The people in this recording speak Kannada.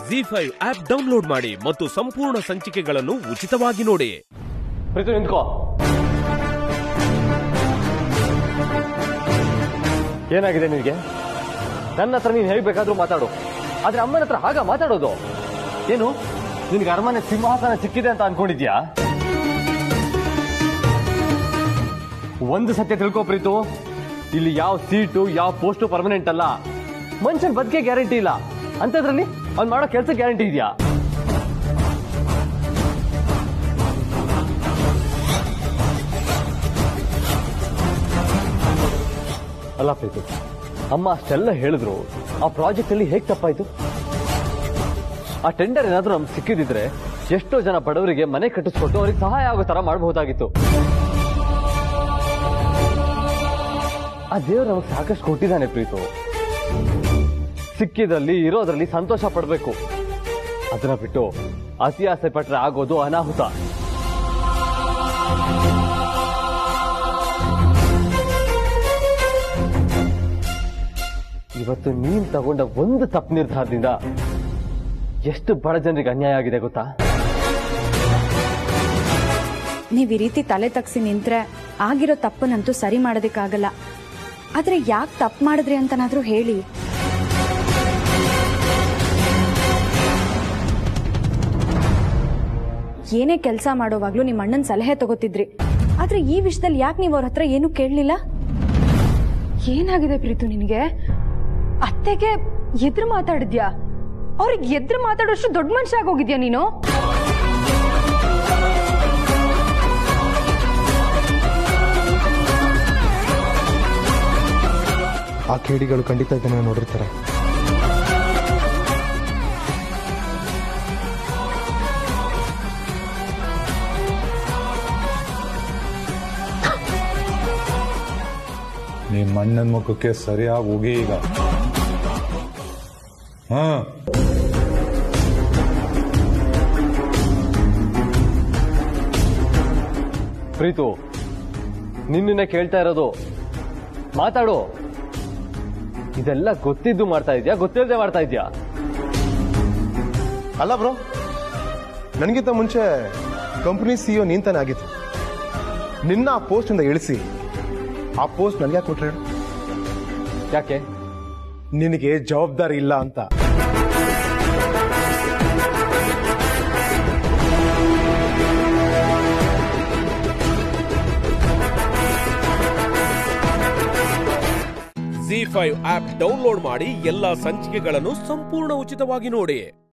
ಜಿ ಫೈವ್ ಆಪ್ ಡೌನ್ಲೋಡ್ ಮಾಡಿ ಮತ್ತು ಸಂಪೂರ್ಣ ಸಂಚಿಕೆಗಳನ್ನು ಉಚಿತವಾಗಿ ನೋಡಿ ಪ್ರೀತು ನಿಂತ್ಕೋ ಏನಾಗಿದೆ ನಿನಗೆ ನನ್ನ ಹತ್ರ ನೀನು ಹೇಗೆ ಬೇಕಾದ್ರೂ ಮಾತಾಡು ಆದ್ರೆ ಅಮ್ಮನ ಹತ್ರ ಹಾಗ ಮಾತಾಡೋದು ಏನು ನಿನ್ಗೆ ಅರಮನೆ ಸಿಂಹಾಸನ ಸಿಕ್ಕಿದೆ ಅಂತ ಅನ್ಕೊಂಡಿದ್ಯಾ ಒಂದು ಸತ್ಯ ತಿಳ್ಕೋ ಪ್ರೀತು ಇಲ್ಲಿ ಯಾವ ಸೀಟು ಯಾವ ಪೋಸ್ಟು ಪರ್ಮನೆಂಟ್ ಅಲ್ಲ ಮನುಷ್ಯನ ಬದುಕೆ ಗ್ಯಾರಂಟಿ ಇಲ್ಲ ಅಂಥದ್ರಲ್ಲಿ ಅವ್ನು ಮಾಡೋ ಕೆಲಸ ಗ್ಯಾರಂಟಿ ಇದೆಯಾ ಅಲ್ಲ ಪ್ರೀತು ಅಮ್ಮ ಅಷ್ಟೆಲ್ಲ ಹೇಳಿದ್ರು ಆ ಪ್ರಾಜೆಕ್ಟ್ ಅಲ್ಲಿ ಹೇಗೆ ತಪ್ಪಾಯ್ತು ಆ ಟೆಂಡರ್ ಏನಾದ್ರೂ ನಮ್ಗೆ ಸಿಕ್ಕಿದಿದ್ರೆ ಎಷ್ಟೋ ಜನ ಬಡವರಿಗೆ ಮನೆ ಕಟ್ಟಿಸ್ಕೊಟ್ಟು ಅವ್ರಿಗೆ ಸಹಾಯ ಆಗೋ ತರ ಮಾಡಬಹುದಾಗಿತ್ತು ಆ ದೇವ್ರು ನಮಗೆ ಸಾಕಷ್ಟು ಕೊಟ್ಟಿದ್ದಾನೆ ಪ್ರೀತು ಸಿಕ್ಕಿದ್ರಲ್ಲಿ ಇರೋದ್ರಲ್ಲಿ ಸಂತೋಷ ಪಡಬೇಕು ಅದನ್ನ ಬಿಟ್ಟು ಅತಿ ಆಸೆ ಪಟ್ರೆ ಆಗೋದು ಅನಾಹುತ ಇವತ್ತು ನೀನ್ ತಗೊಂಡ ಒಂದು ತಪ್ಪು ನಿರ್ಧಾರದಿಂದ ಎಷ್ಟು ಬಡ ಜನರಿಗೆ ಅನ್ಯಾಯ ಆಗಿದೆ ಗೊತ್ತಾ ನೀವ್ ಈ ರೀತಿ ತಲೆ ತಗ್ಸಿ ನಿಂತ್ರೆ ಆಗಿರೋ ತಪ್ಪನ್ನಂತೂ ಸರಿ ಮಾಡೋದಕ್ಕಾಗಲ್ಲ ಆದ್ರೆ ಯಾಕೆ ತಪ್ಪು ಮಾಡಿದ್ರಿ ಅಂತನಾದ್ರೂ ಹೇಳಿ ಏನೇ ಕೆಲಸ ಮಾಡೋವಾಗ್ಲೂ ನಿಮ್ಮ ಅಣ್ಣನ ಸಲಹೆ ತಗೋತಿದ್ರಿ ಆದ್ರೆ ಈ ವಿಷಯದಲ್ಲಿ ಯಾಕೆ ನೀವು ಅವ್ರ ಹತ್ರ ಏನು ಕೇಳಲಿಲ್ಲ ಏನಾಗಿದೆ ಪ್ರೀತು ನಿನಗೆ ಅತ್ತೆಗೆ ಎದುರು ಮಾತಾಡಿದ್ಯಾ ಅವ್ರಿಗೆ ಎದುರು ಮಾತಾಡೋಷ್ಟು ದೊಡ್ಡ ಮನುಷ್ಯ ಆಗೋಗಿದ್ಯಾ ನೀನು ಆ ಕೇಡಿಗಳು ಖಂಡಿತ ಇದನ್ನ ನೋಡಿರ್ತಾರೆ ನಿಮ್ಮ ಅಣ್ಣನ ಮುಖಕ್ಕೆ ಸರಿಯಾಗಿ ಹೋಗಿ ಈಗ ಹಾ ಪ್ರೀತು ನಿನ್ನನ್ನೇ ಕೇಳ್ತಾ ಇರೋದು ಮಾತಾಡು ಇದೆಲ್ಲ ಗೊತ್ತಿದ್ದು ಮಾಡ್ತಾ ಇದ್ಯಾ ಗೊತ್ತಿಲ್ಲದೆ ಮಾಡ್ತಾ ಇದ್ಯಾ ಅಲ್ಲ ಬ್ರೋ ನನಗಿಂತ ಮುಂಚೆ ಕಂಪನಿ ಸಿಇಒ ನೀನ್ ತಾನೇ ಆಗಿತ್ತು ನಿನ್ನ ಆ ಪೋಸ್ಟ್ ಇಂದ ಇಳಿಸಿ ಆ ಪೋಸ್ಟ್ ನನಗೆ ಯಾಕೆ ಕೊಟ್ರೆ ಹೇಳು? ಯಾಕೆ ನಿನಗೆ ಜವಾಬ್ದಾರಿ ಇಲ್ಲ ಅಂತ ಜಿ ಫೈವ್ ಆಪ್ ಡೌನ್ಲೋಡ್ ಮಾಡಿ ಎಲ್ಲಾ ಸಂಚಿಕೆಗಳನ್ನು ಸಂಪೂರ್ಣ ಉಚಿತವಾಗಿ ನೋಡಿ